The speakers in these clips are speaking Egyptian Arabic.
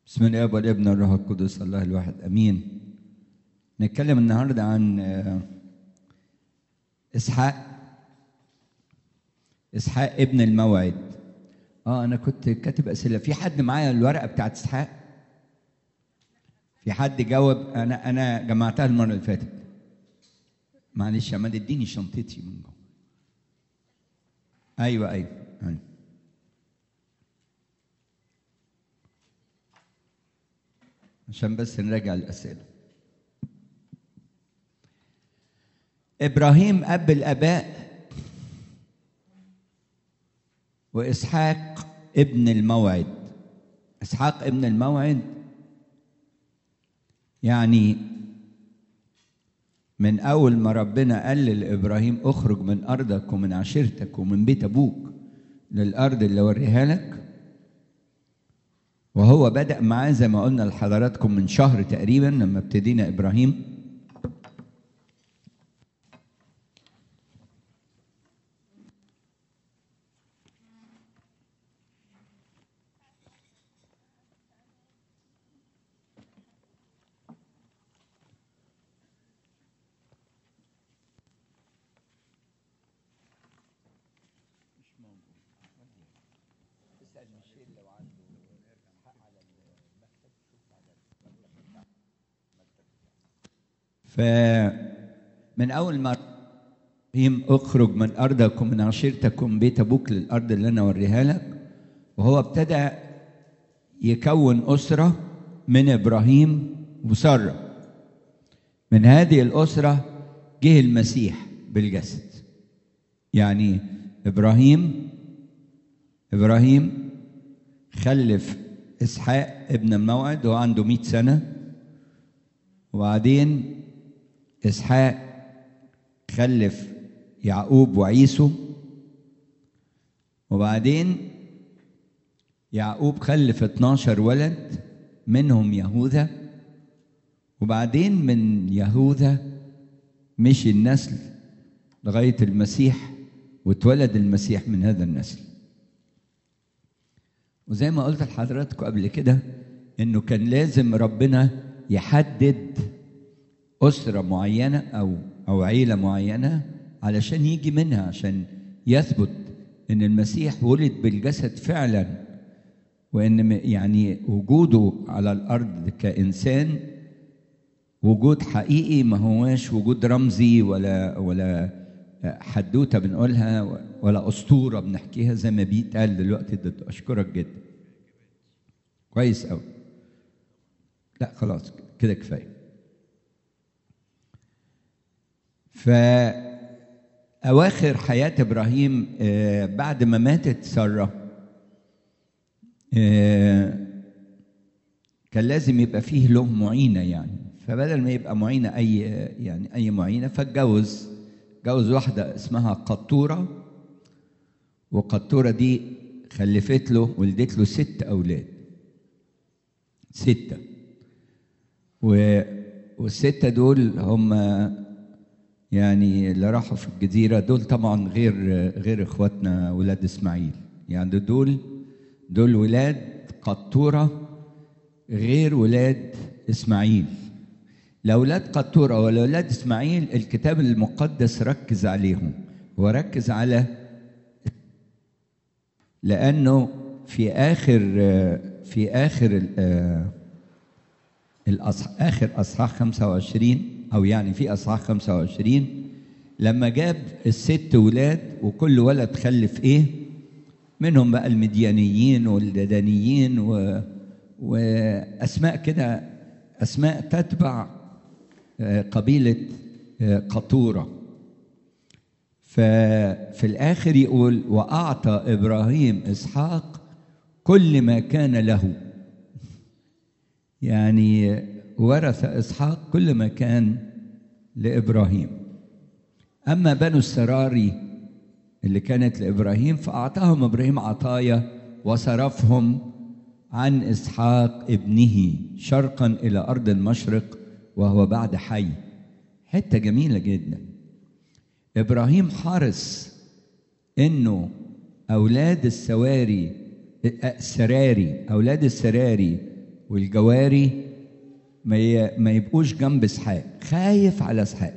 بسم الله والابن والروح القدس الله الواحد امين نتكلم النهارده عن آه، اسحاق اسحاق ابن الموعد اه انا كنت كاتب اسئله في حد معايا الورقه بتاعت اسحاق في حد جاوب انا انا جمعتها المره اللي فاتت معلش يا ماد اديني شنطتي من جوه ايوه ايوه ايوه عشان بس نراجع الأسئلة إبراهيم أب الآباء وإسحاق ابن الموعد إسحاق ابن الموعد يعني من أول ما ربنا قال لإبراهيم اخرج من أرضك ومن عشيرتك ومن بيت أبوك للأرض اللي أوريها لك وهو بدأ معاه زي ما قلنا لحضراتكم من شهر تقريبا لما ابتدينا إبراهيم فمن أول ما إبراهيم اخرج من أرضك ومن عشيرتك ومن بيت أبوك للأرض اللي أنا أوريها لك وهو ابتدى يكون أسرة من إبراهيم وسارة من هذه الأسرة جه المسيح بالجسد يعني إبراهيم إبراهيم خلف إسحاق ابن الموعد وهو عنده مئة سنة وبعدين إسحاق خلف يعقوب وعيسو وبعدين يعقوب خلف 12 ولد منهم يهوذا وبعدين من يهوذا مشي النسل لغاية المسيح واتولد المسيح من هذا النسل وزي ما قلت لحضراتكم قبل كده انه كان لازم ربنا يحدد أسرة معينة أو أو عيلة معينة علشان يجي منها عشان يثبت إن المسيح ولد بالجسد فعلا وإن يعني وجوده على الأرض كإنسان وجود حقيقي ما هواش وجود رمزي ولا ولا حدوته بنقولها ولا أسطورة بنحكيها زي ما بيتقال دلوقتي ضد أشكرك جدا كويس أوي لا خلاص كده كفايه فأواخر حياة إبراهيم آه، بعد ما ماتت سارة آه، كان لازم يبقى فيه له معينة يعني فبدل ما يبقى معينة أي يعني أي معينة فاتجوز جوز واحدة اسمها قطورة وقطورة دي خلفت له ولدت له ست أولاد ستة و والستة دول هم يعني اللي راحوا في الجزيرة دول طبعا غير غير اخواتنا ولاد اسماعيل يعني دول دول ولاد قطورة غير ولاد اسماعيل لا ولاد قطورة ولا ولاد اسماعيل الكتاب المقدس ركز عليهم وركز على لأنه في آخر في آخر الأصح آخر أصحاح 25 أو يعني في أصحاح 25 لما جاب الست ولاد وكل ولد خلف إيه منهم بقى المديانيين والددانيين و... وأسماء كده أسماء تتبع قبيلة قطورة ففي الآخر يقول وأعطى إبراهيم إسحاق كل ما كان له يعني ورث إسحاق كل ما كان لإبراهيم أما بنو السراري اللي كانت لإبراهيم فأعطاهم إبراهيم عطايا وصرفهم عن إسحاق ابنه شرقا إلى أرض المشرق وهو بعد حي حتة جميلة جدا إبراهيم حرص إنه أولاد السواري السراري أولاد السراري والجواري ما ي- ما يبقوش جنب اسحاق خايف على اسحاق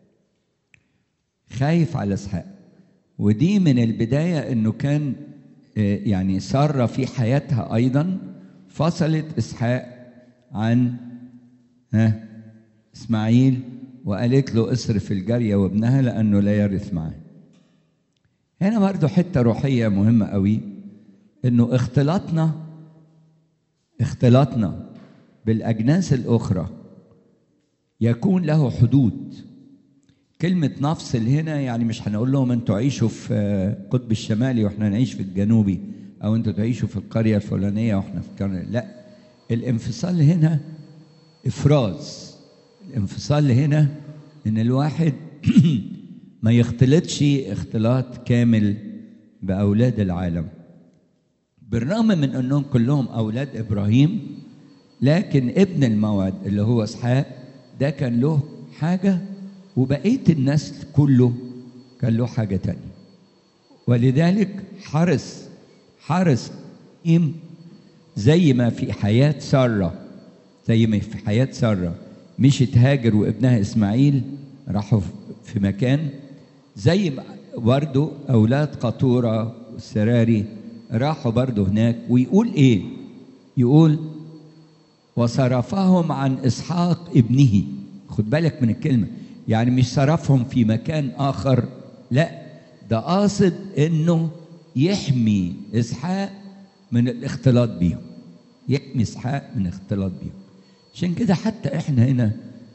خايف على اسحاق ودي من البدايه انه كان آه، يعني ساره في حياتها ايضا فصلت اسحاق عن ها اسماعيل وقالت له اصرف الجاريه وابنها لانه لا يرث معاه هنا برضو حته روحيه مهمه قوي انه اختلاطنا اختلاطنا بالاجناس الاخرى يكون له حدود كلمة نفصل هنا يعني مش هنقول لهم انتوا عيشوا في القطب الشمالي واحنا نعيش في الجنوبي او انتوا تعيشوا في القرية الفلانية واحنا في القرية لا الانفصال هنا افراز الانفصال هنا ان الواحد ما يختلطش اختلاط كامل باولاد العالم بالرغم من انهم كلهم اولاد ابراهيم لكن ابن الموعد اللي هو اسحاق ده كان له حاجه وبقيه النسل كله كان له حاجه تانية ولذلك حرص حرص إبراهيم زي ما في حياه ساره زي ما في حياه ساره مشيت هاجر وابنها اسماعيل راحوا في مكان زي ما برضه اولاد قطوره والسراري راحوا برضه هناك ويقول ايه يقول وصرفهم عن اسحاق ابنه خد بالك من الكلمه يعني مش صرفهم في مكان اخر لا ده قاصد انه يحمي اسحاق من الاختلاط بيهم يحمي اسحاق من الاختلاط بيهم عشان كده حتى احنا هنا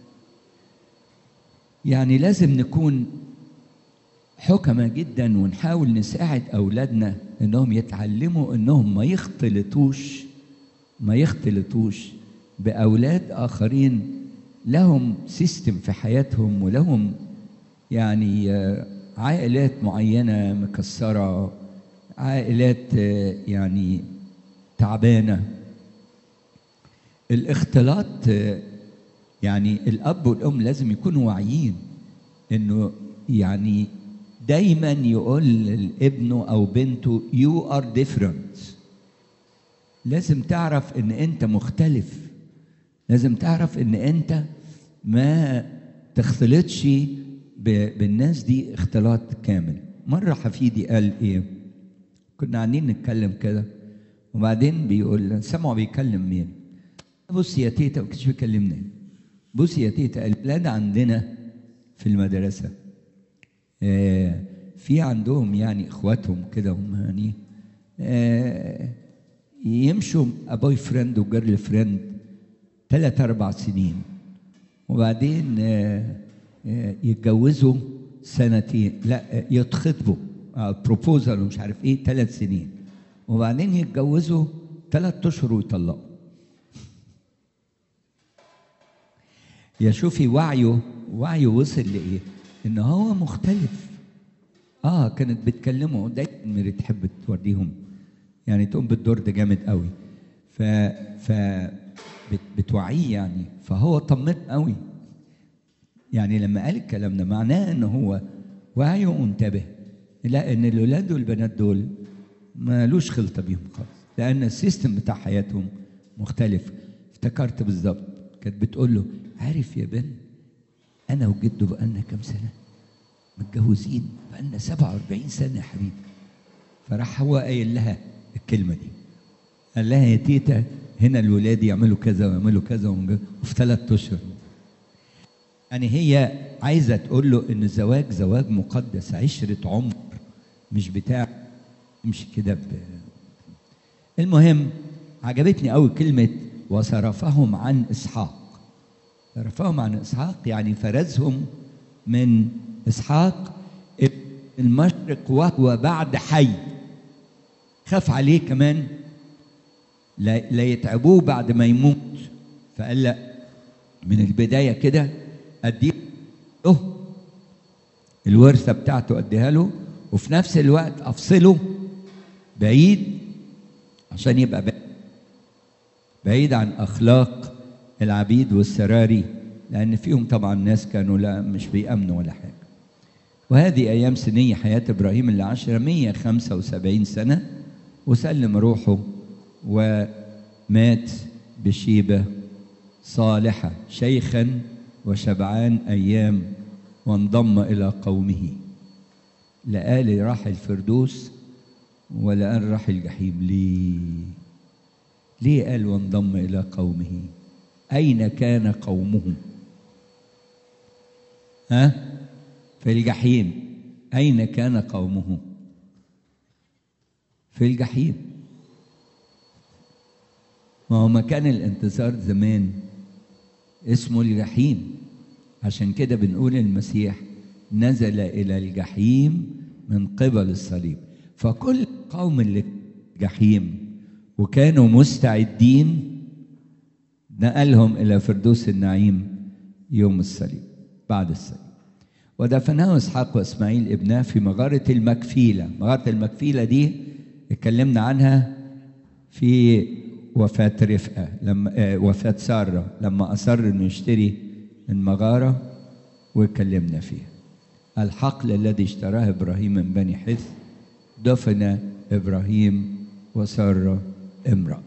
يعني لازم نكون حكمة جدا ونحاول نساعد أولادنا إنهم يتعلموا إنهم ما يختلطوش ما يختلطوش بأولاد آخرين لهم سيستم في حياتهم ولهم يعني آه، عائلات معينة مكسرة عائلات آه، يعني تعبانة الاختلاط آه، يعني الأب والأم لازم يكونوا واعيين إنه يعني دايما يقول لابنه أو بنته you are different لازم تعرف ان انت مختلف لازم تعرف ان انت ما تختلطش ب- بالناس دي اختلاط كامل مرة حفيدي قال ايه كنا قاعدين نتكلم كده وبعدين بيقول سمعوا بيكلم مين بص يا تيتا ما كانش بيكلمني بص يا تيتا الولاد عندنا في المدرسة آه، في عندهم يعني اخواتهم كده هم يعني آه، يمشوا ابوي فريند وجيرل فريند ثلاث اربع سنين وبعدين آه، آه، يتجوزوا سنتين لا آه، يتخطبوا بروبوزال ومش عارف ايه ثلاث سنين وبعدين يتجوزوا ثلاث اشهر ويطلقوا يا شوفي وعيه وعيه وصل لايه؟ ان هو مختلف اه كانت بتكلمه دايما تحب توريهم يعني تقوم بالدور ده جامد قوي ف ف بت- بتوعيه يعني فهو طمن قوي يعني لما قال الكلام ده معناه ان هو واعي ومنتبه لا ان الولاد والبنات دول مالوش خلطه بيهم خالص لان السيستم بتاع حياتهم مختلف افتكرت بالظبط كانت بتقول له عارف يا بن انا وجده بقالنا كام سنه متجوزين بقالنا 47 سنه يا حبيبي فراح هو قايل لها الكلمه دي قال لها يا تيتا هنا الولاد يعملوا كذا ويعملوا كذا ومج- وفي ثلاث اشهر يعني هي عايزه تقول له ان الزواج زواج مقدس عشره عمر مش بتاع امشي كده ب... المهم عجبتني قوي كلمه وصرفهم عن اسحاق صرفهم عن اسحاق يعني فرزهم من اسحاق المشرق وهو بعد حي خاف عليه كمان لا, لا يتعبوه بعد ما يموت فقال لا من البدايه كده اديه له الورثه بتاعته اديها له وفي نفس الوقت افصله بعيد عشان يبقى بعيد, بعيد عن اخلاق العبيد والسراري لان فيهم طبعا ناس كانوا لا مش بيامنوا ولا حاجه وهذه ايام سنيه حياه ابراهيم اللي عاشها 175 سنه وسلم روحه ومات بشيبة صالحة شيخا وشبعان أيام وانضم إلى قومه لا قال راح الفردوس ولا قال راح الجحيم ليه ليه قال وانضم إلى قومه أين كان قومه ها في الجحيم أين كان قومه في الجحيم ما هو مكان الانتصار زمان اسمه الجحيم عشان كده بنقول المسيح نزل إلى الجحيم من قبل الصليب فكل قوم اللي في الجحيم وكانوا مستعدين نقلهم إلى فردوس النعيم يوم الصليب بعد الصليب ودفناه إسحاق وإسماعيل ابناه في مغارة المكفيلة مغارة المكفيلة دي اتكلمنا عنها في وفاة رفقة لما آه وفاة سارة لما أصر إنه يشتري المغارة واتكلمنا فيها الحقل الذي اشتراه إبراهيم من بني حث دفن إبراهيم وسارة امرأته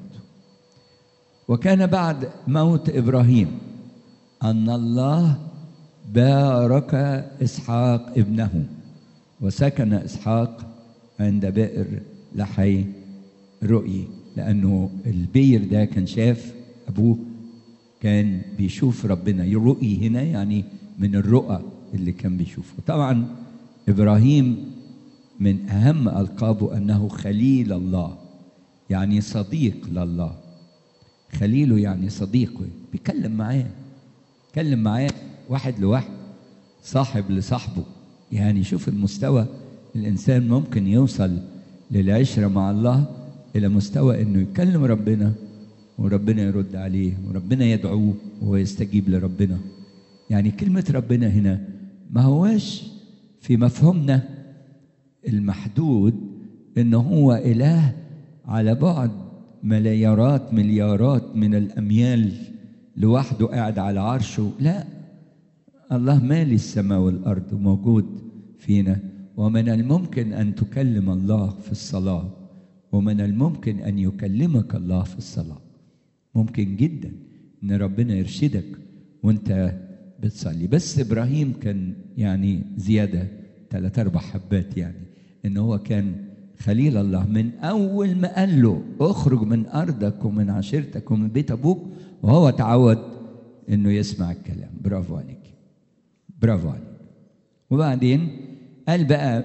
وكان بعد موت إبراهيم أن الله بارك إسحاق ابنه وسكن إسحاق عند بئر لحي رؤي لأنه البير ده كان شاف أبوه كان بيشوف ربنا رؤي هنا يعني من الرؤى اللي كان بيشوفه طبعا إبراهيم من أهم ألقابه أنه خليل الله يعني صديق لله خليله يعني صديقه بيكلم معاه بيتكلم معاه واحد لواحد صاحب لصاحبه يعني شوف المستوى الإنسان ممكن يوصل للعشرة مع الله إلى مستوى إنه يكلم ربنا وربنا يرد عليه وربنا يدعوه وهو يستجيب لربنا يعني كلمة ربنا هنا ما هواش في مفهومنا المحدود إن هو إله على بعد مليارات مليارات من الأميال لوحده قاعد على عرشه لا الله مالي السماء والأرض وموجود فينا ومن الممكن أن تكلم الله في الصلاة ومن الممكن أن يكلمك الله في الصلاة ممكن جدا أن ربنا يرشدك وأنت بتصلي بس إبراهيم كان يعني زيادة ثلاث أربع حبات يعني إن هو كان خليل الله من أول ما قال له اخرج من أرضك ومن عشيرتك ومن بيت أبوك وهو تعود إنه يسمع الكلام برافو عليك برافو عليك وبعدين قال بقى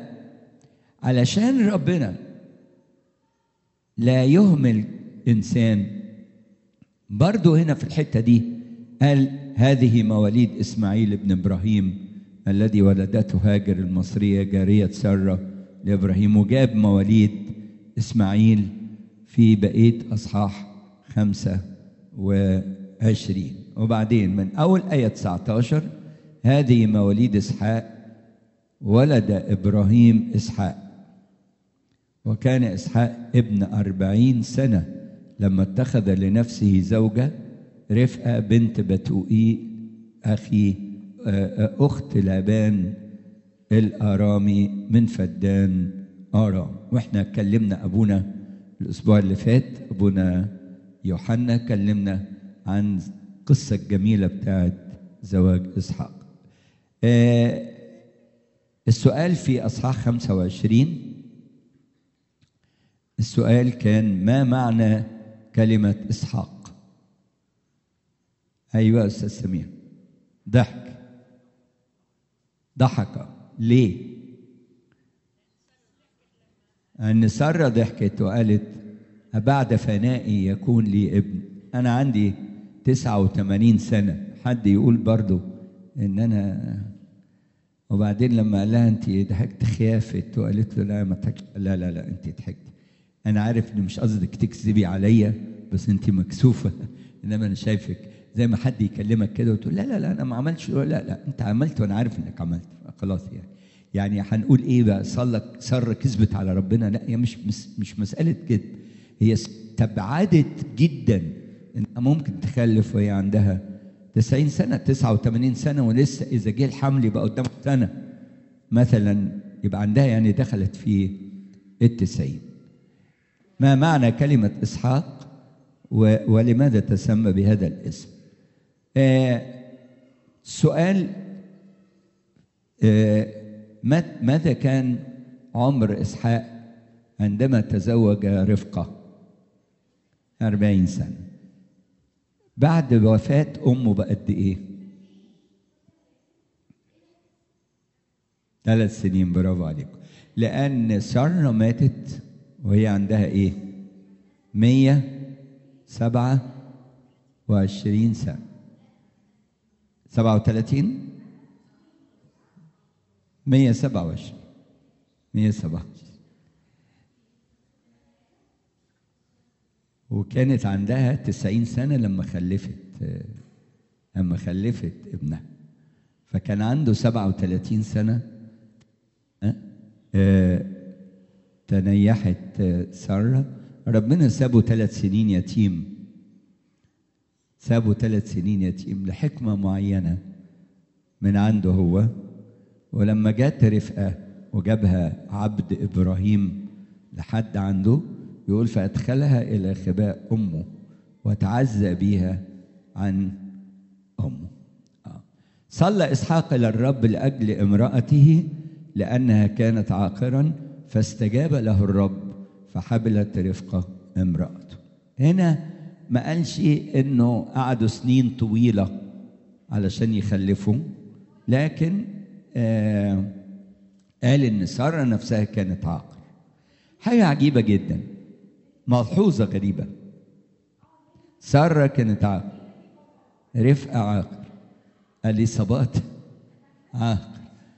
علشان ربنا لا يهمل إنسان برضو هنا في الحتة دي قال هذه مواليد إسماعيل ابن إبراهيم الذي ولدته هاجر المصرية جارية سارة لإبراهيم وجاب مواليد إسماعيل في بقية أصحاح خمسة وعشرين وبعدين من أول آية 19 هذه مواليد إسحاق ولد إبراهيم إسحاق وكان إسحاق ابن أربعين سنة لما اتخذ لنفسه زوجة رفقة بنت بتوئي أخي أخت لابان الآرامي من فدان آرام وإحنا اتكلمنا أبونا الأسبوع اللي فات أبونا يوحنا كلمنا عن القصة الجميلة بتاعت زواج إسحاق آه السؤال في أصحاح 25 السؤال كان ما معنى كلمة إسحاق أيوة أستاذ سمير ضحك ضحك ليه أن سارة ضحكت وقالت أبعد فنائي يكون لي ابن أنا عندي تسعة وثمانين سنة حد يقول برضو إن أنا وبعدين لما قال لها أنت ضحكت خافت وقالت له لا ما تضحكش لا لا لا أنت ضحكت أنا عارف إن مش قصدك تكذبي عليا بس أنت مكسوفة إنما أنا شايفك زي ما حد يكلمك كده وتقول لا لا لا أنا ما عملتش لا لا أنت عملت وأنا عارف إنك عملت خلاص يعني يعني هنقول ايه بقى صلك سر كذبت على ربنا لا هي مش مش مساله كذب هي استبعدت جدا انها ممكن تخلف وهي عندها 90 سنه 89 سنه ولسه اذا جه الحمل يبقى قدامها سنه مثلا يبقى عندها يعني دخلت في التسعين ما معنى كلمة إسحاق و- ولماذا تسمى بهذا الاسم آه، سؤال آه، مت- ماذا كان عمر إسحاق عندما تزوج رفقة أربعين سنة بعد وفاة أمه بقد إيه ثلاث سنين برافو عليكم لأن سارة ماتت وهي عندها إيه مية سبعة وعشرين سنة سبعة وثلاثين مية سبعة وعشرين مية سبعة وكانت عندها تسعين سنة لما خلفت آه، لما خلفت ابنها فكان عنده سبعة وثلاثين سنة آه، آه، تنيحت آه، سارة ربنا سابه ثلاث سنين يتيم سابه ثلاث سنين يتيم لحكمة معينة من عنده هو ولما جت رفقة وجابها عبد إبراهيم لحد عنده يقول فأدخلها إلى خباء أمه وتعزى بيها عن أمه آه. صلى إسحاق إلى الرب لأجل امرأته لأنها كانت عاقرا فاستجاب له الرب فحبلت رفقة امرأته هنا ما قالش إنه قعدوا سنين طويلة علشان يخلفوا لكن آه قال إن سارة نفسها كانت عاقر حاجة عجيبة جدا ملحوظة غريبة سارة كانت عاقر رفقة عاقر اليصابات عاقر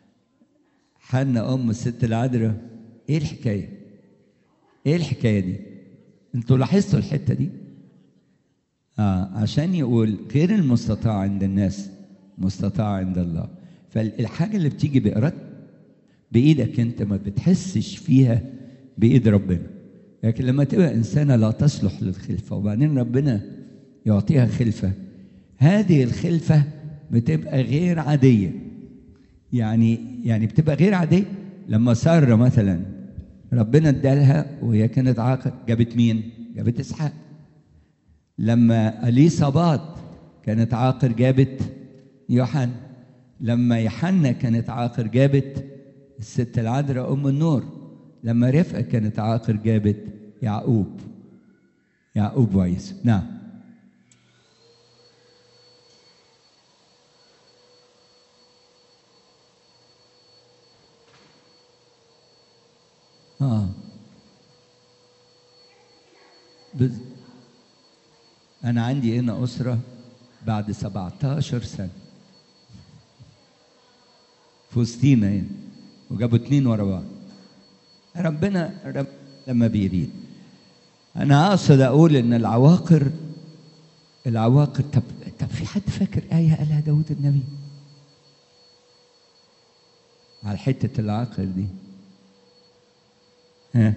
حنا ام الست العذراء ايه الحكايه ايه الحكايه دي انتوا لاحظتوا الحته دي اه عشان يقول غير المستطاع عند الناس مستطاع عند الله فالحاجه اللي بتيجي بإرادة بايدك انت ما بتحسش فيها بايد ربنا لكن لما تبقى انسانه لا تصلح للخلفه وبعدين ربنا يعطيها خلفه هذه الخلفه بتبقى غير عاديه يعني يعني بتبقى غير عاديه لما ساره مثلا ربنا ادالها وهي كانت عاقر جابت مين؟ جابت اسحاق لما اليصابات كانت عاقر جابت يوحنا لما يوحنا كانت عاقر جابت الست العذراء ام النور لما رفقه كانت عاقر جابت يعقوب يعقوب وعيسى نعم اه بز... انا عندي هنا اسره بعد 17 سنه في وسطينا هنا وجابوا اتنين ورا بعض ربنا رب لما بيريد انا اقصد اقول ان العواقر العواقر طب طب في حد فاكر ايه قالها داود النبي على حته العاقر دي ها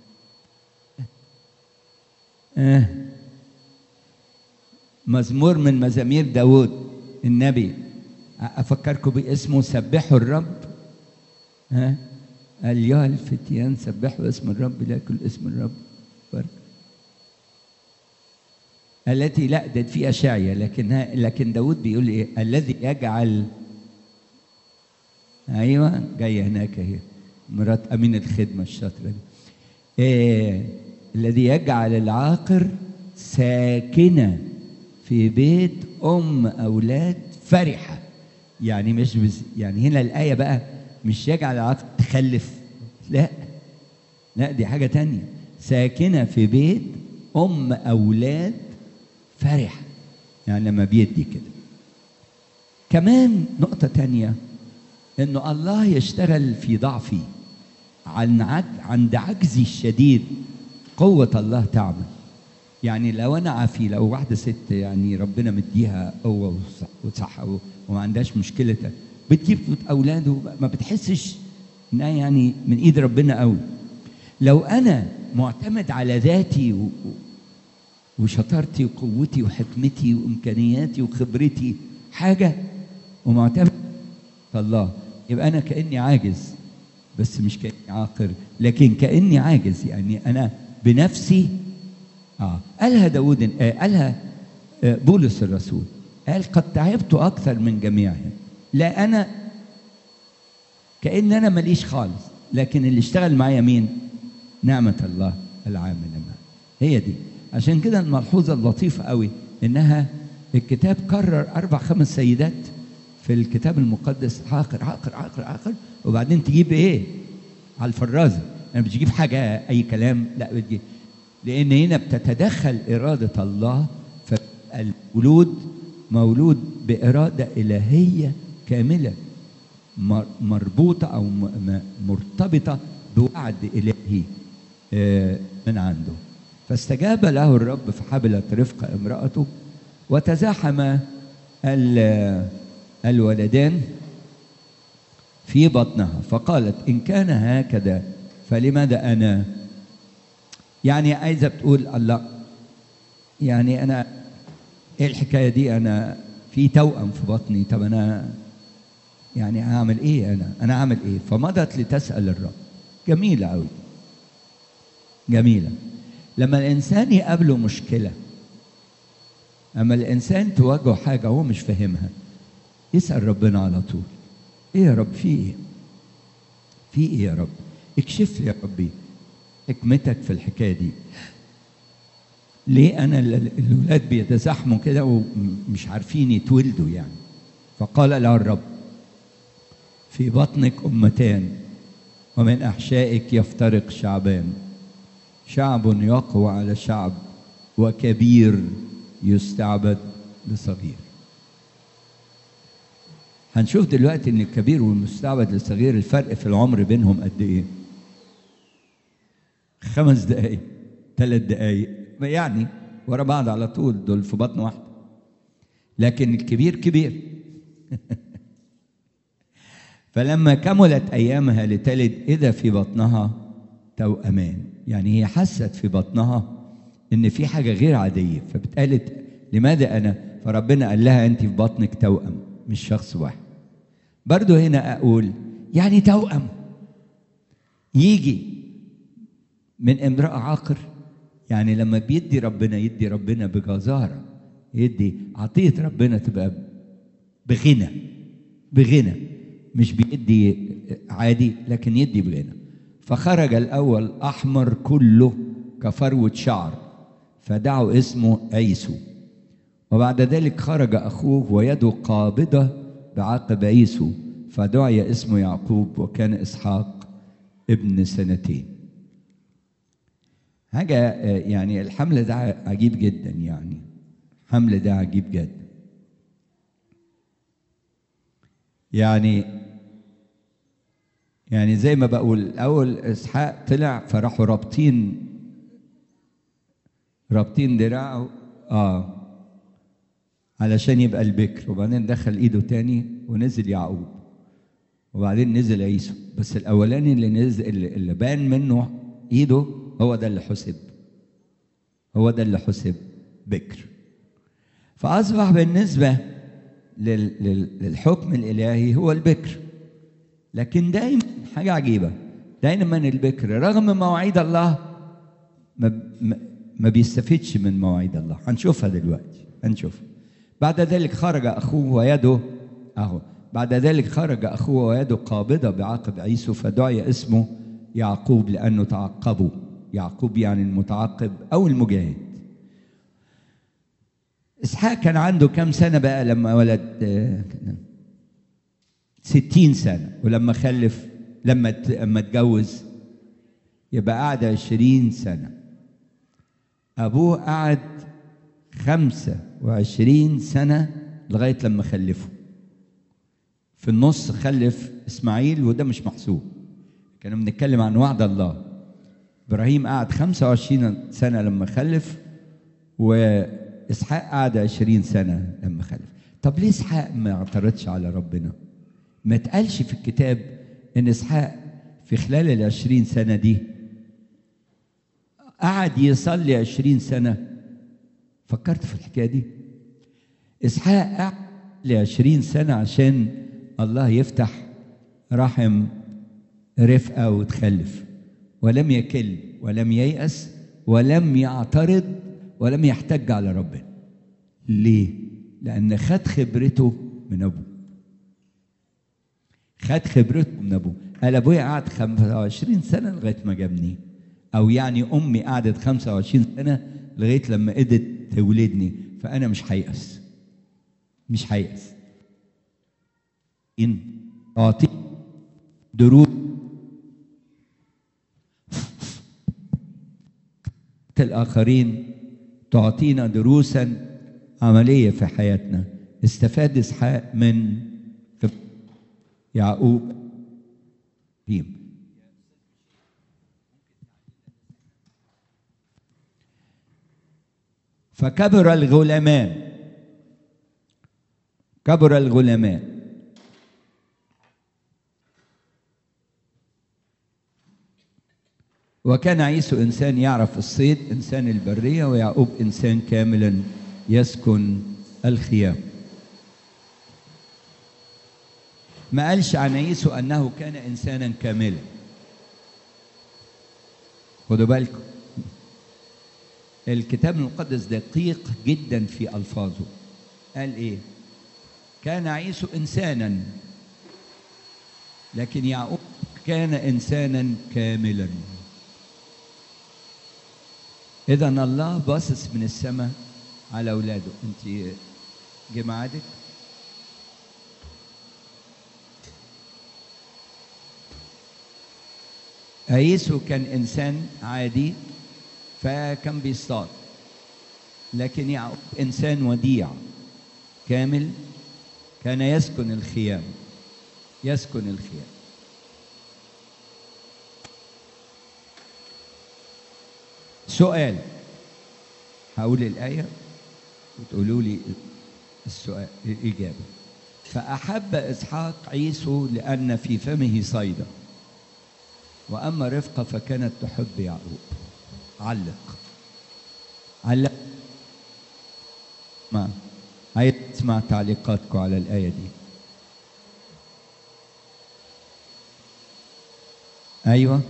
ها مزمور من مزامير داود النبي افكركم باسمه سبحوا الرب ها ايها الفتيان سبحوا اسم الرب لا كل اسم الرب فرق. التي لا ده في اشعيا لكن لكن داود بيقول ايه الذي يجعل ايوه جايه هناك اهي مرات امين الخدمه الشاطره دي إيه الذي يجعل العاقر ساكنه في بيت ام اولاد فرحه يعني مش بز يعني هنا الايه بقى مش يجعل العاقر تخلف لا لا دي حاجه تانية ساكنه في بيت ام اولاد فرحه يعني لما بيدي كده كمان نقطه تانية انه الله يشتغل في ضعفي عن عج... عند عجزي الشديد قوة الله تعمل يعني لو انا عافي لو واحدة ست يعني ربنا مديها قوة وصحة وما عندهاش مشكلة بتجيب اولاد ما بتحسش انها يعني من ايد ربنا قوي لو انا معتمد على ذاتي و... وشطارتي وقوتي وحكمتي وامكانياتي وخبرتي حاجة ومعتمد الله يبقى انا كاني عاجز بس مش كاني عاقر لكن كاني عاجز يعني انا بنفسي اه قالها داود آه قالها آه بولس الرسول قال قد تعبت اكثر من جميعهم لا انا كان انا ماليش خالص لكن اللي اشتغل معايا مين نعمه الله العامله معي هي دي عشان كده الملحوظه اللطيفه قوي انها الكتاب كرر اربع خمس سيدات في الكتاب المقدس عاقر عاقر عاقر عاقر وبعدين تجيب ايه على الفرازه يعني مش تجيب حاجه اي كلام لا بتجيب لان هنا بتتدخل اراده الله فالمولود مولود باراده الهيه كامله مربوطه او مرتبطه بوعد الهي من عنده فاستجاب له الرب فحبلت رفقه امراته وتزاحم الولدان في بطنها فقالت ان كان هكذا فلماذا انا يعني عايزه بتقول الله يعني انا ايه الحكايه دي انا في توأم في بطني طب انا يعني هعمل ايه انا انا هعمل ايه فمضت لتسال الرب جميله قوي جميله لما الانسان يقابله مشكله اما الانسان تواجهه حاجه هو مش فاهمها يسال ربنا على طول ايه يا رب في ايه في ايه يا رب اكشف لي يا ربي حكمتك في الحكايه دي ليه انا الاولاد بيتزاحموا كده ومش عارفين يتولدوا يعني فقال له الرب في بطنك امتان ومن احشائك يفترق شعبان شعب يقوى على شعب وكبير يستعبد لصغير هنشوف دلوقتي ان الكبير والمستعبد للصغير الفرق في العمر بينهم قد ايه خمس دقايق ثلاث دقايق يعني ورا بعض على طول دول في بطن واحده لكن الكبير كبير فلما كملت ايامها لتلد اذا في بطنها توأمان يعني هي حست في بطنها ان في حاجه غير عاديه فبتقالت لماذا انا فربنا قال لها انت في بطنك توأم مش شخص واحد برضو هنا اقول يعني توأم يجي من امرأة عاقر يعني لما بيدي ربنا يدي ربنا بجزارة يدي عطية ربنا تبقى بغنى بغنى مش بيدي عادي لكن يدي بغنى فخرج الأول أحمر كله كفروة شعر فدعوا اسمه عيسو وبعد ذلك خرج أخوه ويده قابضة بعقب عيسو فدعي اسمه يعقوب وكان إسحاق ابن سنتين حاجة يعني الحمل ده عجيب جدا يعني الحمل ده عجيب جدا يعني يعني زي ما بقول الأول إسحاق طلع فراحوا رابطين رابطين دراعه اه علشان يبقى البكر وبعدين دخل ايده تاني ونزل يعقوب وبعدين نزل عيسو بس الاولاني اللي نزل اللي بان منه ايده هو ده اللي حسب هو ده اللي حسب بكر فاصبح بالنسبه لل... لل... للحكم الالهي هو البكر لكن دايما حاجه عجيبه دايما البكر رغم مواعيد الله ما, ما بيستفيدش من مواعيد الله هنشوفها دلوقتي هنشوفها بعد ذلك خرج اخوه ويده اهو بعد ذلك خرج اخوه ويده قابضه بعقب عيسو فدعي اسمه يعقوب لانه تعقبوا يعقوب يعني المتعقب او المجاهد اسحاق كان عنده كم سنه بقى لما ولد ستين سنه ولما خلف لما لما اتجوز يبقى قعد عشرين سنه ابوه قعد خمسة وعشرين سنة لغاية لما خلفه في النص خلف إسماعيل وده مش محسوب كانوا بنتكلم عن وعد الله إبراهيم قعد خمسة وعشرين سنة لما خلف وإسحاق قعد عشرين سنة لما خلف طب ليه إسحاق ما اعترضش على ربنا ما اتقالش في الكتاب إن إسحاق في خلال العشرين سنة دي قعد يصلي عشرين سنة فكرت في الحكاية دي إسحاق قعد لعشرين سنة عشان الله يفتح رحم رفقة وتخلف ولم يكل ولم ييأس ولم يعترض ولم يحتج على ربنا ليه لان خد خبرته من ابوه خد خبرته من ابوه قال ابويا قعد 25 سنه لغايه ما جابني او يعني امي قعدت 25 سنه لغايه لما قدرت تولدني فانا مش هيأس مش هيأس ان اعطي دروس الاخرين تعطينا دروسا عمليه في حياتنا استفاد اسحاق من يعقوب إبراهيم فكبر الغلامان كبر الغلامان وكان عيسو انسان يعرف الصيد انسان البريه ويعقوب انسان كاملا يسكن الخيام ما قالش عن عيسو انه كان انسانا كاملا خدوا بالكم الكتاب المقدس دقيق جدا في الفاظه قال ايه كان عيسو انسانا لكن يعقوب كان انسانا كاملا اذا الله باصص من السماء على اولاده انت جه ميعادك عيسو كان انسان عادي فكان بيصطاد لكن يعقوب انسان وديع كامل كان يسكن الخيام يسكن الخيام سؤال هقول الآية وتقولوا لي السؤال الإجابة فأحب إسحاق عيسو لأن في فمه صيدا وأما رفقة فكانت تحب يعقوب علق علق ما عايز اسمع تعليقاتكم على الآية دي أيوة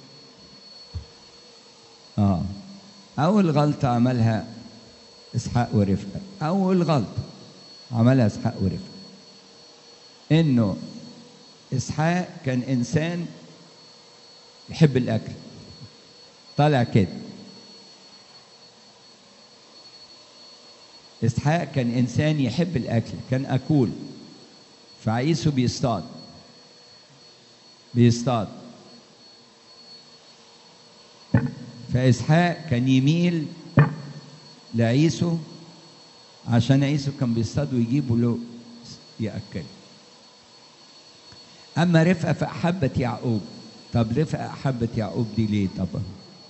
آه أول غلطة عملها إسحاق ورفقة أول غلطة عملها إسحاق ورفقة إنه إسحاق كان إنسان يحب الأكل طالع كده إسحاق كان إنسان يحب الأكل كان أكول فعيسو بيصطاد بيصطاد فإسحاق كان يميل لعيسو عشان عيسو كان بيصطاد ويجيبوا له يأكل أما رفقة فأحبت يعقوب طب رفقة أحبت يعقوب دي ليه طبعا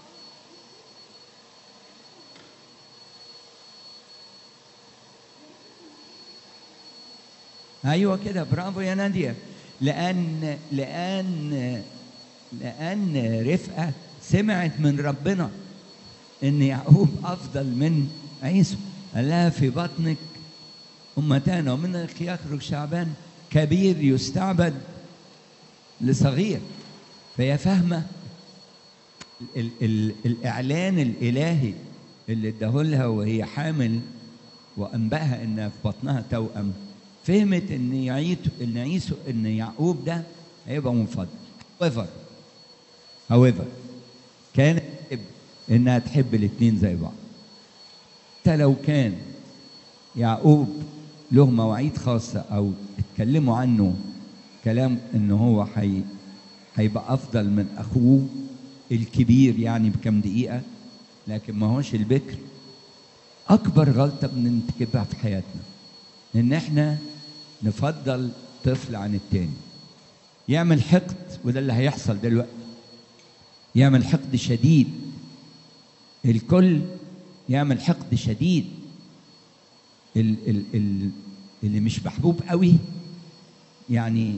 ايوه كده برافو يا ناديه لان لان لان رفقه سمعت من ربنا ان يعقوب افضل من عيسو قال لها في بطنك امتان ومن الاخ يخرج شعبان كبير يستعبد لصغير فهي فاهمه ال ال الاعلان الالهي اللي اداهولها وهي حامل وانباها ان في بطنها توأم فهمت ان يعيتو ان عيسو ان يعقوب ده هيبقى منفضل however however كانت انها تحب الاثنين زي بعض حتى لو كان يعقوب له مواعيد خاصة أو اتكلموا عنه كلام إن هو حي هيبقى أفضل من أخوه الكبير يعني بكم دقيقة لكن ما هوش البكر أكبر غلطة بنرتكبها في حياتنا إن إحنا نفضل طفل عن التاني يعمل حقد وده اللي هيحصل دلوقتي يعمل حقد شديد الكل يعمل حقد شديد ال ال ال اللي مش محبوب قوي يعني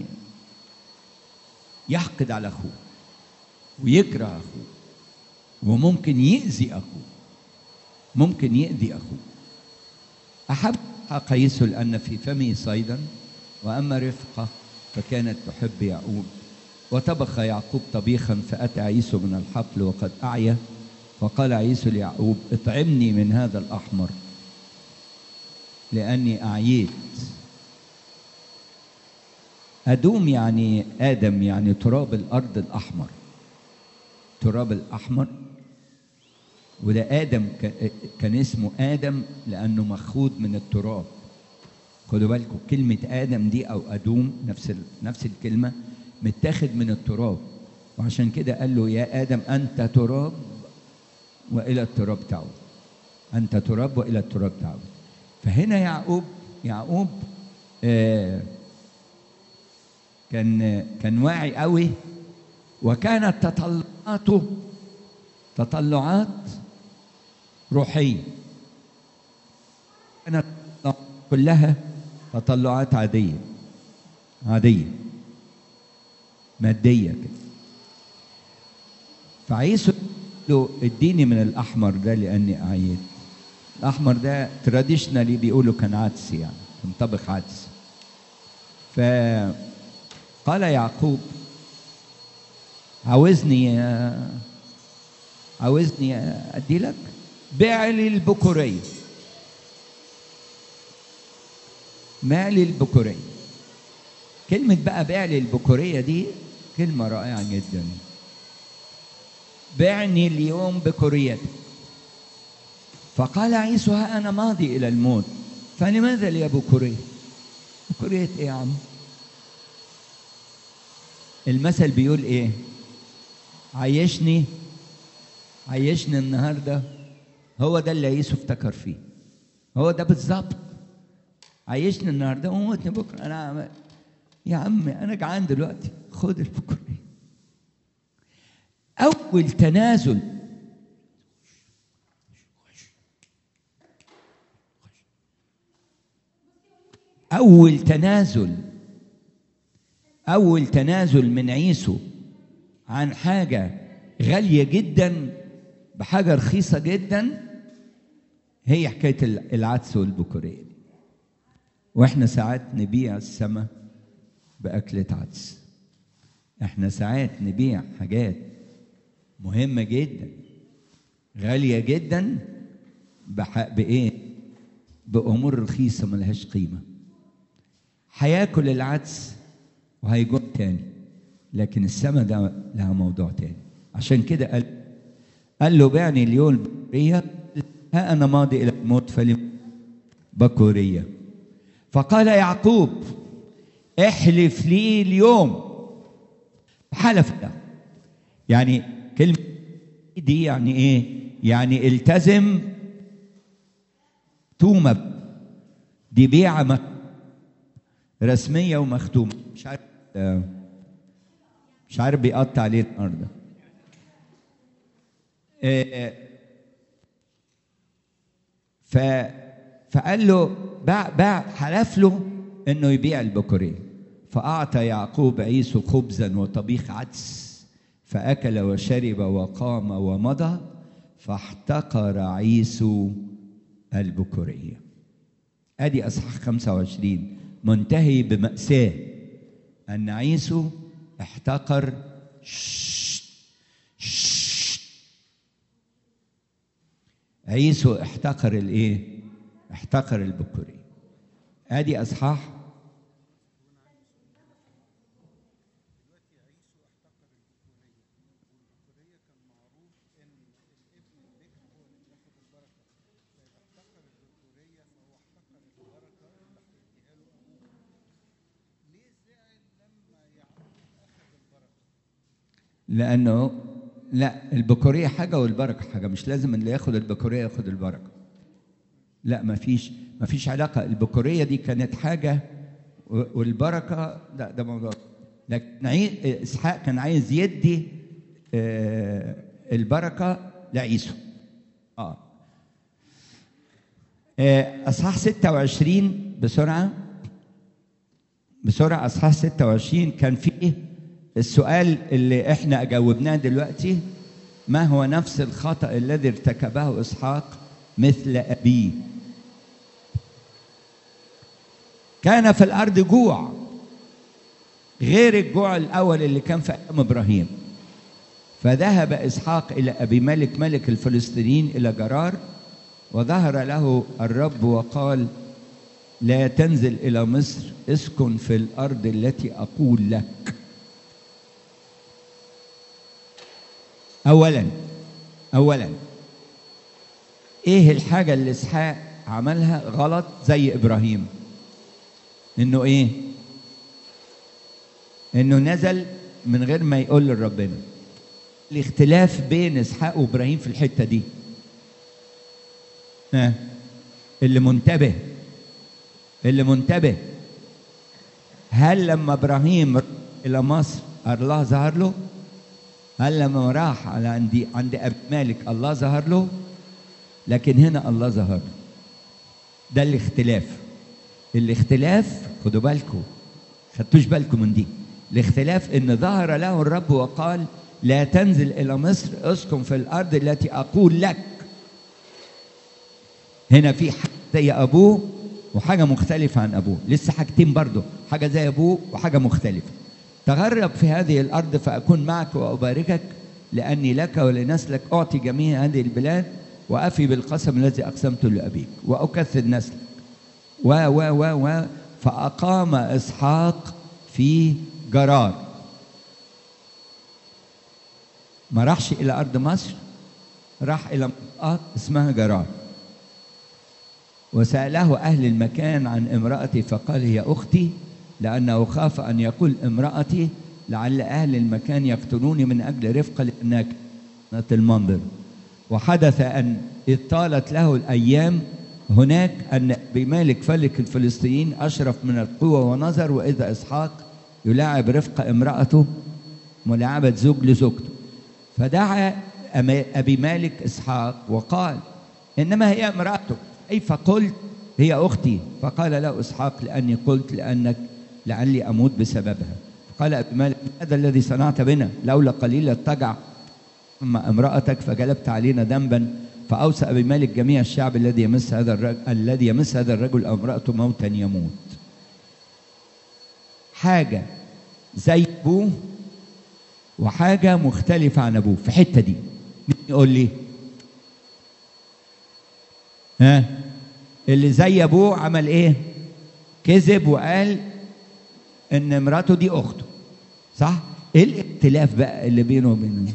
يحقد على اخوه ويكره اخوه وممكن يأذي اخوه ممكن يأذي اخوه احب قيسه لان في فمه صيدا واما رفقه فكانت تحب يعقوب وطبخ يعقوب طبيخا فاتى عيسو من الحقل وقد اعيا فقال عيسو ليعقوب اطعمني من هذا الأحمر لأني أعييت أدوم يعني آدم يعني تراب الأرض الأحمر تراب الأحمر وده آدم ك- كان اسمه آدم لأنه مخوض من التراب خدوا بالكم كلمة آدم دي أو أدوم نفس ال- نفس الكلمة متاخد من التراب وعشان كده قال له يا آدم أنت تراب وإلى التراب تعود أنت تراب وإلى التراب تعود فهنا يعقوب يعقوب آه كان كان واعي قوي وكانت تطلعاته تطلعات روحيه كانت كلها تطلعات عاديه عاديه ماديه كده فعيسو له اديني من الاحمر ده لاني اعيت الاحمر ده تراديشنالي بيقولوا كان عدس يعني كان طبخ عدس فقال يعقوب عاوزني عاوزني ادي لك بيع لي البكوريه مالي البكوريه كلمه بقى بيع لي البكوريه دي كلمه رائعه جدا بعني اليوم بكوريتك فقال عيسو ها انا ماضي الى الموت فلماذا لي بكوريه بكوريه ايه يا عم المثل بيقول ايه عيشني عيشني النهارده هو ده اللي عيسو افتكر فيه هو ده بالظبط عيشني النهارده وموتني بكره انا عم... يا عم انا جعان دلوقتي خد البكوريه اول تنازل اول تنازل اول تنازل من عيسو عن حاجه غاليه جدا بحاجه رخيصه جدا هي حكايه العدس والبكوريه دي واحنا ساعات نبيع السماء باكله عدس احنا ساعات نبيع حاجات مهمه جدا غاليه جدا بح... بايه بامور رخيصه ملهاش قيمه هياكل العدس وهيجوع تاني لكن السماء ده لها موضوع تاني عشان كده قال قال له بعني اليوم بكورية ها أنا ماضي إلى الموت فلم بكورية فقال يعقوب احلف لي اليوم حلف له يعني كلمة دي يعني ايه يعني التزم تومة دي بيعة رسمية ومختومة مش عارف مش عارف بيقطع ليه النهارده ف فقال له باع باع حلف له انه يبيع البكوريه فاعطى يعقوب عيسو خبزا وطبيخ عدس فاكل وشرب وقام ومضى فاحتقر عيسو البكوريه ادي اصحاح 25 منتهي بمأساه ان عيسو احتقر شش شش عيسو احتقر الايه احتقر البكورية ادي اصحاح لانه لا البكوريه حاجه والبركه حاجه مش لازم اللي ياخد البكوريه ياخد البركه لا ما فيش ما فيش علاقه البكوريه دي كانت حاجه والبركه لا ده موضوع لكن اسحاق كان عايز يدي آه البركه لعيسو اه اصحاح 26 بسرعه بسرعه اصحاح 26 كان فيه السؤال اللي احنا جاوبناه دلوقتي ما هو نفس الخطأ الذي ارتكبه إسحاق مثل أبيه كان في الأرض جوع غير الجوع الأول اللي كان في أيام إبراهيم فذهب اسحاق الى ابي مالك ملك الفلسطينيين الى جرار وظهر له الرب وقال لا تنزل الى مصر اسكن في الارض التي اقول لك اولا اولا ايه الحاجه اللي اسحاق عملها غلط زي ابراهيم انه ايه انه نزل من غير ما يقول لربنا الاختلاف بين اسحاق وابراهيم في الحته دي ها اللي منتبه اللي منتبه هل لما ابراهيم الى مصر الله ظهر له هل لما راح على عند عند ابي مالك الله ظهر له لكن هنا الله ظهر له ده الاختلاف الاختلاف خدوا بالكم خدتوش بالكم من دي الاختلاف ان ظهر له الرب وقال لا تنزل الى مصر اسكن في الارض التي اقول لك هنا في حاجه زي ابوه وحاجه مختلفه عن ابوه لسه حاجتين برضه حاجه زي ابوه وحاجه مختلفه تغرب في هذه الارض فاكون معك واباركك لاني لك ولنسلك اعطي جميع هذه البلاد وافي بالقسم الذي اقسمته لابيك واكثر نسلك و و و و فاقام اسحاق في جرار ما راحش الى ارض مصر راح الى منطقه اسمها جرار وساله اهل المكان عن امراتي فقال هي اختي لانه خاف ان يقول امراتي لعل اهل المكان يقتلوني من اجل رفقه لانها كانت المنظر وحدث ان اذ طالت له الايام هناك ان بمالك فلك الفلسطينيين اشرف من القوه ونظر واذا اسحاق يلاعب رفقه امراته ملاعبه زوج لزوجته فدعا ابي مالك اسحاق وقال انما هي امراته كيف قلت هي اختي فقال له اسحاق لاني قلت لانك لعلي اموت بسببها فقال ابي مالك هذا الذي صنعت بنا لولا قليل اتجع اما امراتك فجلبت علينا ذنبا فاوصى ابي مالك جميع الشعب الذي يمس هذا الرجل الذي يمس هذا الرجل او امراته موتا يموت حاجه زي ابوه وحاجه مختلفه عن ابوه في الحته دي مين يقول لي ها اللي زي ابوه عمل ايه كذب وقال ان مراته دي اخته صح ايه الاختلاف بقى اللي بينه وبين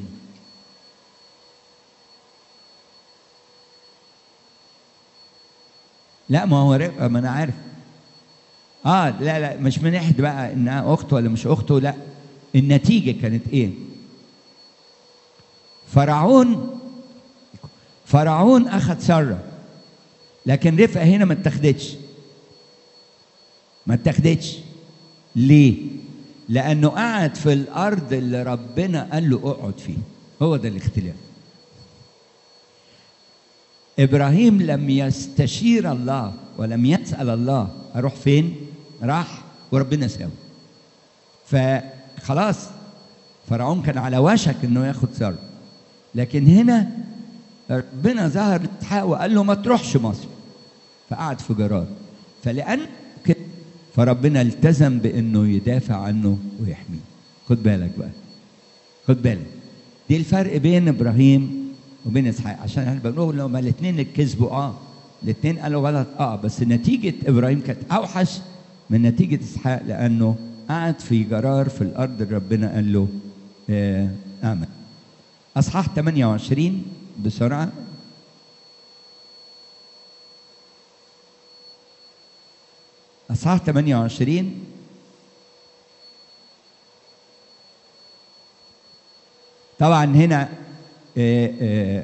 لا ما هو رق... ما انا عارف اه لا لا مش من ناحيه بقى انها اخته ولا مش اخته لا النتيجه كانت ايه فرعون فرعون اخذ ساره لكن رفقه هنا ما اتخذتش ما اتخذتش ليه لانه قعد في الارض اللي ربنا قال له اقعد فيه هو ده الاختلاف ابراهيم لم يستشير الله ولم يسال الله اروح فين راح وربنا ساوي فخلاص فرعون كان على وشك انه ياخد ساره لكن هنا ربنا ظهر لاسحاق وقال له ما تروحش مصر فقعد في جرار فلان كده فربنا التزم بانه يدافع عنه ويحميه خد بالك بقى خد بالك دي الفرق بين ابراهيم وبين اسحاق عشان احنا بنقول لو ما الاثنين كذبوا اه الاثنين قالوا غلط اه بس نتيجه ابراهيم كانت اوحش من نتيجه اسحاق لانه قعد في جرار في الارض اللي ربنا قال له آه اعمل اصحاح 28 بسرعه اصحاح 28 طبعا هنا آه آه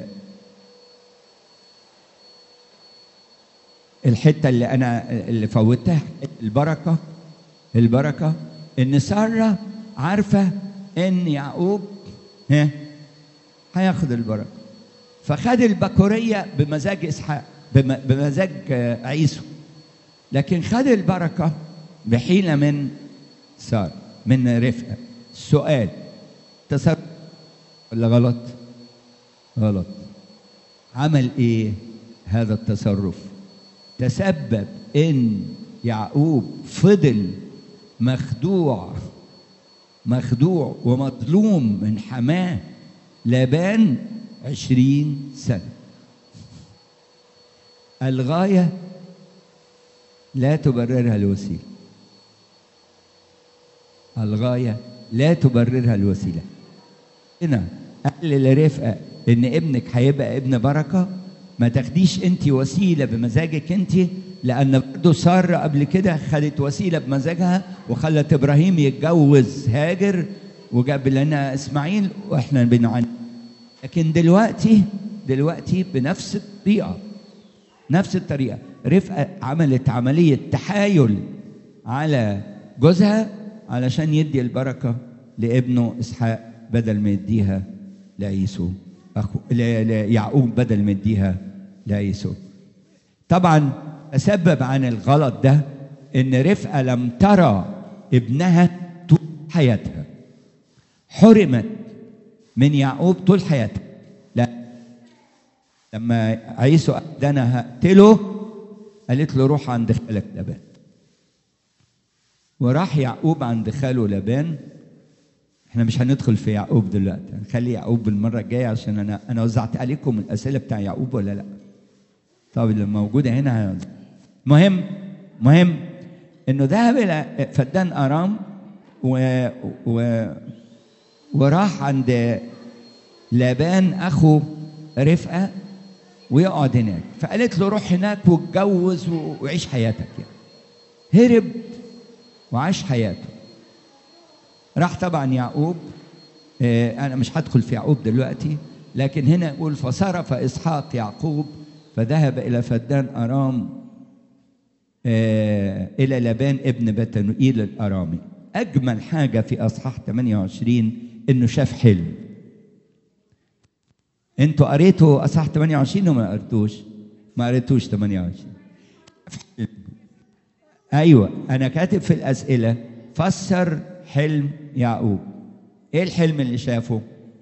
الحته اللي انا اللي فوتها البركه البركه ان ساره عارفه ان يعقوب ها هياخد البركه فخد البكوريه بمزاج اسحاق بمزاج عيسو لكن خد البركه بحيله من ساره من رفقه السؤال تصرف ولا غلط غلط عمل ايه هذا التصرف تسبب ان يعقوب فضل مخدوع مخدوع ومظلوم من حماه لابان عشرين سنة الغاية لا تبررها الوسيلة الغاية لا تبررها الوسيلة هنا قال لرفقة إن ابنك هيبقى ابن بركة ما تاخديش أنت وسيلة بمزاجك أنت لأن برضه سارة قبل كده خدت وسيلة بمزاجها وخلت إبراهيم يتجوز هاجر وجاب لنا إسماعيل وإحنا بنعاني لكن دلوقتي دلوقتي بنفس الطريقة نفس الطريقة رفقة عملت عملية تحايل على جوزها علشان يدي البركة لابنه إسحاق بدل ما يديها لعيسو أخو ليعقوب بدل ما يديها لعيسو طبعا تسبب عن الغلط ده ان رفقة لم ترى ابنها طول حياتها حرمت من يعقوب طول حياتها لا لما عيسو قال ده انا هقتله قالت له روح عند خالك لبان وراح يعقوب عند خاله لبان احنا مش هندخل في يعقوب دلوقتي هنخلي يعقوب المره الجايه عشان انا انا وزعت عليكم الاسئله بتاع يعقوب ولا لا طب اللي موجوده هنا هنوزع. مهم مهم انه ذهب الى فدان ارام و, و وراح عند لابان اخو رفقه ويقعد هناك فقالت له روح هناك واتجوز وعيش حياتك يعني هرب وعاش حياته راح طبعا يعقوب آه انا مش هدخل في يعقوب دلوقتي لكن هنا يقول فصرف اسحاق يعقوب فذهب الى فدان ارام آه الى لبان ابن بتنوئيل الارامي اجمل حاجه في اصحاح 28 انه شاف حلم انتوا قريتوا اصحاح 28 وما قريتوش ما قريتوش 28 ايوه انا كاتب في الاسئله فسر حلم يعقوب ايه الحلم اللي شافه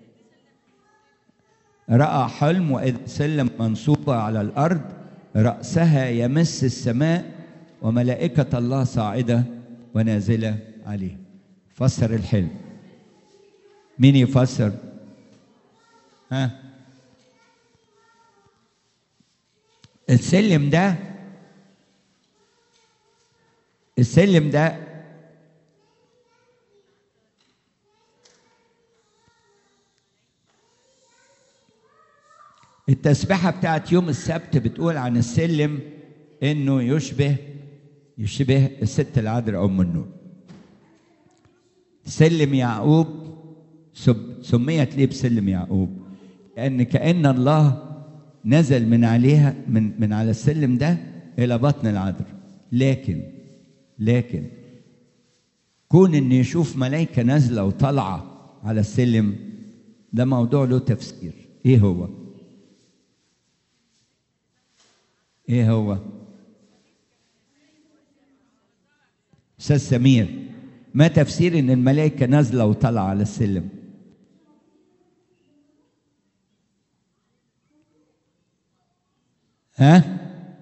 راى حلم واذ سلم منصوبه على الارض راسها يمس السماء وملائكه الله صاعده ونازله عليه فسر الحلم مين يفسر ها السلم ده السلم ده التسبيحة بتاعت يوم السبت بتقول عن السلم انه يشبه يشبه الست العذراء ام النور سلم يعقوب سميت ليه بسلم يعقوب لان كان الله نزل من عليها من من على السلم ده الى بطن العذراء لكن لكن كون ان يشوف ملائكه نازله وطالعه على السلم ده موضوع له تفسير ايه هو ايه هو استاذ سمير ما تفسير ان الملائكه نازله وطالعه على السلم ها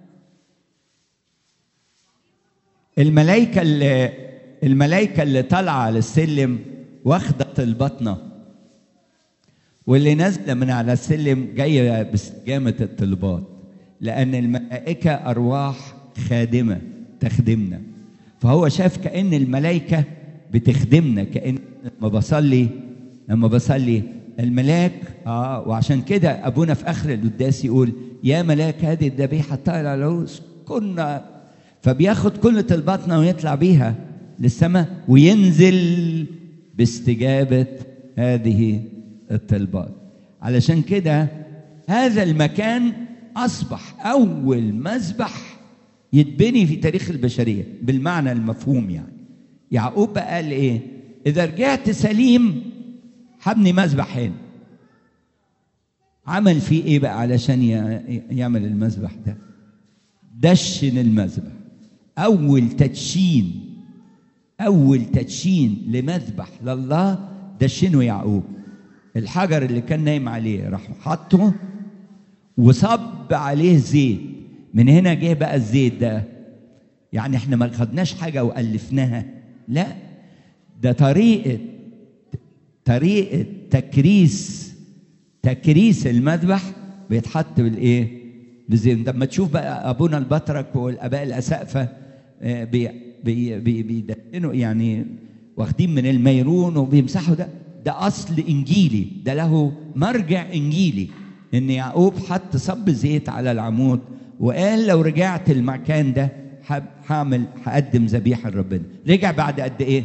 الملائكه اللي الملائكه اللي طالعه على السلم واخده البطنه واللي نازله من على السلم جايه باستجابه الطلبات لان الملائكه ارواح خادمه تخدمنا فهو شاف كان الملائكه بتخدمنا كان لما بصلي لما بصلي الملاك اه وعشان كده ابونا في اخر القداس يقول يا ملاك هذه الذبيحه الطائره على العروس كنا فبياخد كل طلباتنا ويطلع بيها للسماء وينزل باستجابه هذه الطلبات علشان كده هذا المكان اصبح اول مذبح يتبني في تاريخ البشريه بالمعنى المفهوم يعني يعقوب بقى قال ايه اذا رجعت سليم هبني مذبح هنا عمل فيه ايه بقى علشان يعمل المذبح ده دشن المذبح اول تدشين اول تدشين لمذبح لله دشنه يعقوب الحجر اللي كان نايم عليه راح حطه وصب عليه زيت من هنا جه بقى الزيت ده يعني احنا ما خدناش حاجه والفناها لا ده طريقه طريقه تكريس تكريس المذبح بيتحط بالايه بزين لما تشوف بقى ابونا البطرك والاباء الاسقفه آه، بي بي بي بيدقنوا يعني واخدين من الميرون وبيمسحوا ده ده اصل انجيلي ده له مرجع انجيلي ان يعقوب حط صب زيت على العمود وقال لو رجعت المكان ده ح- هعمل هقدم ذبيحه لربنا رجع بعد قد ايه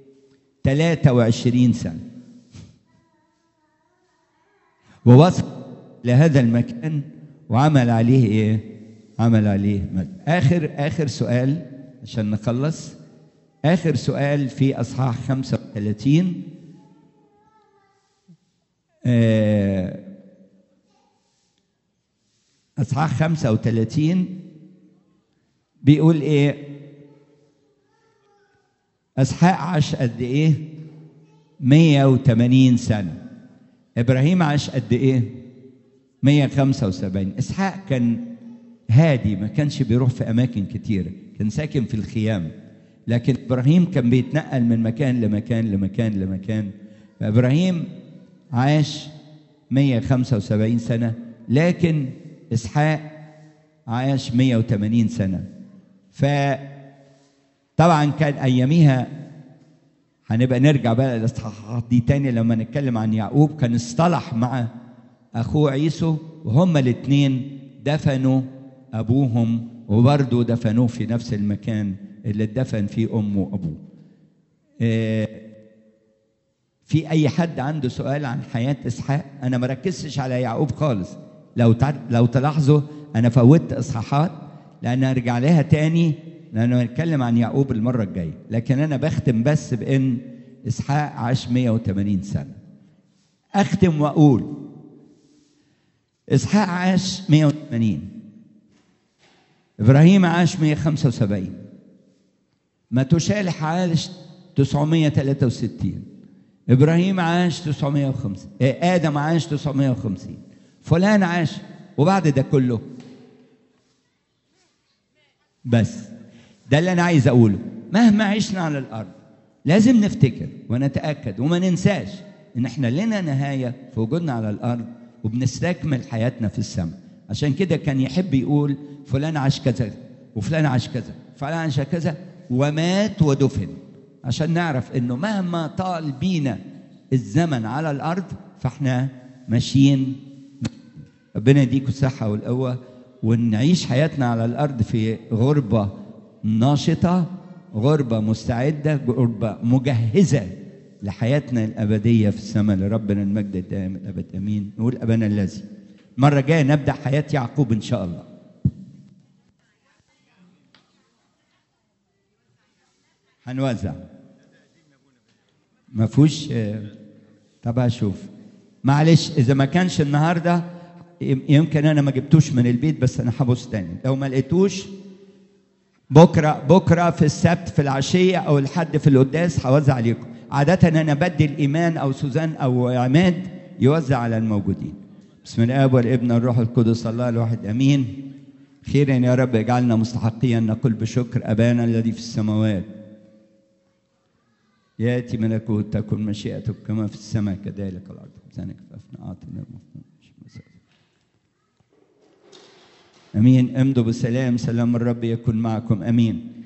23 سنه ووصل لهذا المكان وعمل عليه ايه عمل عليه مد. اخر اخر سؤال عشان نخلص اخر سؤال في اصحاح 35 آه، اصحاح 35 بيقول ايه اسحاق عاش قد ايه 180 سنه ابراهيم عاش قد ايه 175 اسحاق كان هادي ما كانش بيروح في اماكن كتيره كان ساكن في الخيام لكن ابراهيم كان بيتنقل من مكان لمكان لمكان لمكان فابراهيم عاش 175 سنه لكن اسحاق عاش 180 سنه فطبعا كان اياميها هنبقى نرجع بقى للاصحاحات دي تاني لما نتكلم عن يعقوب كان اصطلح مع اخوه عيسو وهما الاثنين دفنوا ابوهم وبرضه دفنوه في نفس المكان اللي اتدفن فيه امه وابوه. آه، في اي حد عنده سؤال عن حياه اسحاق؟ انا ما ركزتش على يعقوب خالص. لو تع- لو تلاحظوا انا فوتت اصحاحات لان ارجع لها تاني لان هنتكلم عن يعقوب المره الجايه، لكن انا بختم بس بان اسحاق عاش 180 سنه. اختم واقول اسحاق عاش 180 ابراهيم عاش 175 متوشالح عاش 963 ابراهيم عاش 950 آه، ادم عاش 950 فلان عاش وبعد ده كله بس ده اللي انا عايز اقوله مهما عشنا على الارض لازم نفتكر ونتاكد وما ننساش ان احنا لنا نهايه في وجودنا على الارض وبنستكمل حياتنا في السماء عشان كده كان يحب يقول فلان عاش كذا وفلان عاش كذا فلان عاش كذا ومات ودفن عشان نعرف انه مهما طال بينا الزمن على الارض فاحنا ماشيين ربنا يديكم الصحة والقوة ونعيش حياتنا على الأرض في غربة ناشطة غربة مستعدة غربة مجهزة لحياتنا الأبدية في السماء لربنا المجد الدائم الأبد أمين نقول أبانا الذي المرة الجاية نبدأ حياة يعقوب إن شاء الله هنوزع ما فيهوش آه، طب هشوف معلش اذا ما كانش النهارده يم- يمكن انا ما جبتوش من البيت بس انا هبص تاني لو ما لقيتوش بكره بكره في السبت في العشيه او الحد في القداس هوزع عليكم عاده انا بدي الايمان او سوزان او عماد يوزع على الموجودين بسم الاب والابن والروح القدس الله الواحد امين خيرا يا رب اجعلنا مستحقين نقول بشكر ابانا الذي في السماوات ياتي ملكوت تكن مشيئتك كما في السماء كذلك على الارض خبزنا كفافنا اعطنا المفهوم امين امضوا بالسلام سلام الرب يكن معكم امين